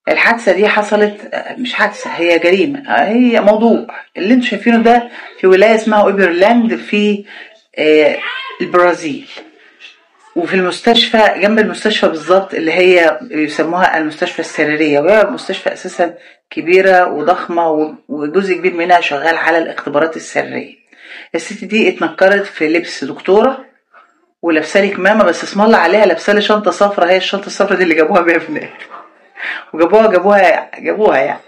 الحادثة دي حصلت آه، مش حادثة هي جريمة آه، هي موضوع اللي انتوا شايفينه ده في ولاية اسمها اوبرلاند في آه، البرازيل وفي المستشفى جنب المستشفى بالظبط اللي هي يسموها المستشفى السريرية وهي مستشفى أساسا كبيرة وضخمة و- وجزء كبير منها شغال على الاختبارات السرية الست دي اتنكرت في لبس دكتورة ولابسه لي كمامة بس اسم الله عليها لابسه لي شنطة صفرا هي الشنطة الصفرا دي اللي جابوها بيها في النهاية وجابوها جابوها جابوها يعني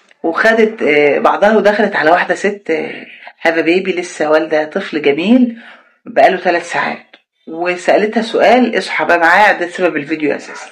وخدت آه، بعضها ودخلت على واحدة ست هذا بيبي لسه والدة طفل جميل بقاله ثلاث ساعات وسألتها سؤال اصحى بقى معايا ده سبب الفيديو أساسا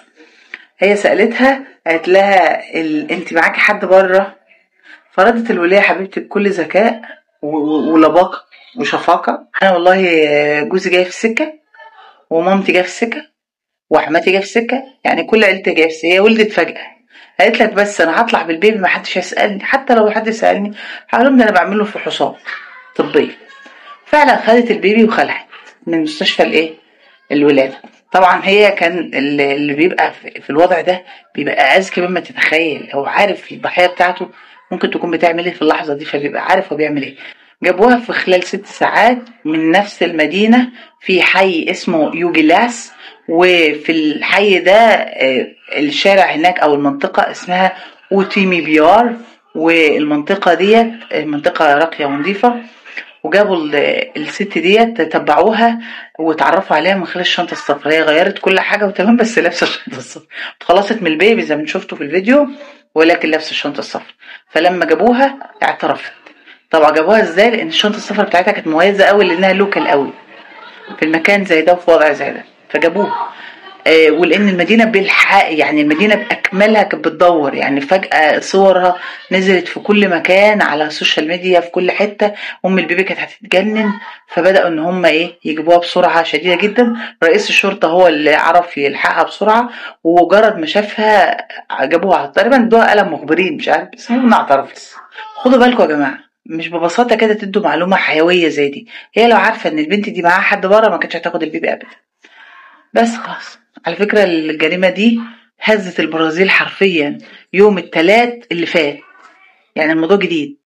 هي سألتها قالت لها ال... انت معاكي حد بره فردت الولية حبيبتي بكل ذكاء و- و- ولباقة وشفاقة أنا والله آه، جوزي جاي في السكة ومامتي جايه في السكة وحماتي جايه في السكة يعني كل عيلتي جايه في السكة هي ولدت فجأة قالت لك بس انا هطلع بالبيبي ما حدش هيسالني حتى لو حد سالني هقول لهم ده انا بعمل له فحوصات طبيه فعلا خدت البيبي وخلعت من مستشفى الايه الولاده طبعا هي كان اللي اللي بيبقى في في الوضع ده بيبقى اذكى مما تتخيل هو عارف الضحيه بتاعته ممكن تكون بتعمل ايه في اللحظه دي فبيبقى عارف هو بيعمل ايه جابوها في خلال ست ساعات من نفس المدينه في حي اسمه يوجيلاس وفي الحي ده آه، الشارع هناك او المنطقه اسمها اوتيمي بيار والمنطقه ديت آه، منطقه راقيه ونظيفه وجابوا ال- الست ديت تتبعوها وتعرفوا عليها من خلال الشنطه الصفراء هي غيرت كل حاجه وتمام بس لابسه الشنطه الصفراء اتخلصت من البيبي زي ما شفتوا في الفيديو ولكن لابسه الشنطه الصفراء فلما جابوها اعترفت طبعا جابوها ازاي لان الشنطه الصفراء بتاعتها كانت مميزه قوي لانها لوكال قوي في المكان زي ده وفي وضع زي ده فجابوها آه، ولان المدينه بالحق يعني المدينه باكملها كانت بتدور يعني فجاه صورها نزلت في كل مكان على السوشيال ميديا في كل حته ام البيبي كانت هتتجنن فبداوا ان هم ايه يجيبوها بسرعه شديده جدا رئيس الشرطه هو اللي عرف يلحقها بسرعه ومجرد ما شافها جابوها على تقريبا ادوها قلم مخبرين مش عارف بس المهم إنها اعترفت خدوا بالكم يا جماعه مش ببساطه كده تدوا معلومه حيويه زي دي هي لو عارفه ان البنت دي معاها حد بره ما كانتش هتاخد البيبي ابدا بس خلاص على فكرة الجريمة دي هزت البرازيل حرفيا يوم التلات اللي فات يعني الموضوع جديد